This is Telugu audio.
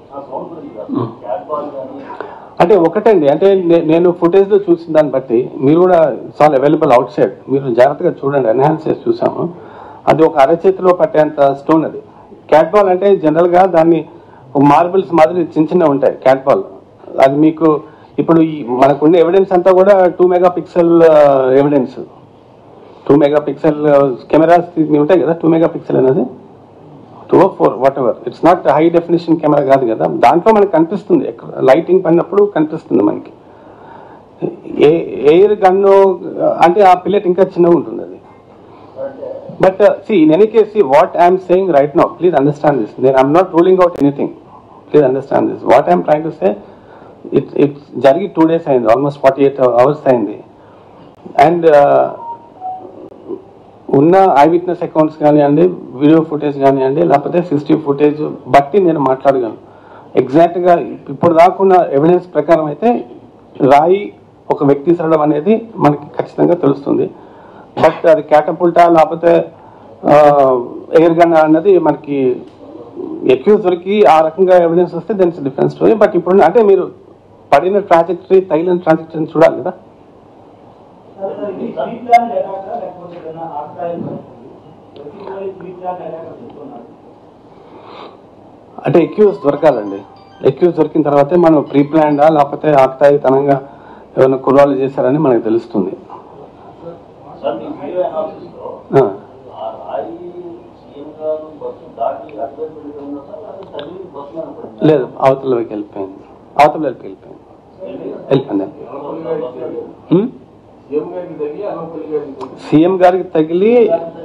అంటే ఒకటండి అంటే నే- నేను ఫుటేజ్ లో చూసిన దాన్ని బట్టి మీరు కూడా చాలా అవైలబుల్ అవుట్ సైడ్ మీరు జాగ్రత్తగా చూడండి ఎన్హాన్స్ చేసి చూసాము అది ఒక అరచేతిలో పట్టేంత స్టోన్ అది క్యాట్ బాల్ అంటే జనరల్ గా దాన్ని మార్బుల్స్ మాదిరి చిన్న చిన్న ఉంటాయి క్యాట్ బాల్ అది మీకు ఇప్పుడు ఈ మనకున్న ఎవిడెన్స్ అంతా కూడా two megapixel evidence two megapixel cameras ఉంటాయి కదా టూ మెగా పిక్సెల్ అనేది two four whatever it's not high definition camera కాదు కదా దాంట్లో మనకి కనిపిస్తుంది లైటింగ్ పడినప్పుడు కనిపిస్తుంది మనకి ఏ ఎయిర్ గన్ను అంటే ఆ పిల్లెట్ ఇంకా చిన్నగా ఉంటుంది అది but see in any case what I'm saying right now please understand this నేను I'm not ruling out anything please understand this what I'm trying to say it it's జరిగి టూ డేస్ అయింది ఆల్మోస్ట్ ఫార్టీ ఎయిట్ అవర్స్ అయింది అండ్ ఉన్న ఐ విట్నెస్ అకౌంట్స్ కానివ్వండి వీడియో ఫుటేజ్ కానివ్వండి లేకపోతే సిస్టీ ఫుటేజ్ బట్టి నేను మాట్లాడగలను ఎగ్జాక్ట్ గా ఇప్పుడు దాకున్న ఎవిడెన్స్ ప్రకారం అయితే రాయి ఒక వ్యక్తి సరడం అనేది మనకి ఖచ్చితంగా తెలుస్తుంది బట్ అది క్యాటపుల్టా లేకపోతే ఎయిర్ గన్ అన్నది మనకి ఎక్యూజ్ దొరికి ఆ రకంగా ఎవిడెన్స్ వస్తే దెన్ డిఫరెన్స్ స్టోరీ బట్ ఇప్పుడు అంటే మీరు పడిన ట్రాజెక్టరీ తగిలిన ట్రాజెక్టరీ చూడాలి కదా అంటే ఎక్యూస్ దొరకాలండి ఎక్యూస్ దొరికిన తర్వాతే మనం ప్రీ ప్లాన్డా లేకపోతే ఆక్తాయితనంగా ఏమైనా కుర్రాలు చేశారని మనకు తెలుస్తుంది సార్ మీ వీడియో అనాలిసిస్ లో ఆ. ఆ రాయి సీఎం గారు బస్సు దాటి అడ్వైజ్ ఉన్నా సార్ అది తగిలి బస్సు మీద పడింది లేదు అవతల వైపు వెళ్ళిపోయింది అవతల వైపు వెళ్ళిపోయింది వెళ్ళిపోయింది హ్మ్? సీఎం గారికి తగిలి అనవపల్లి గారికి తగిలి సీఎం గారికి తగిలి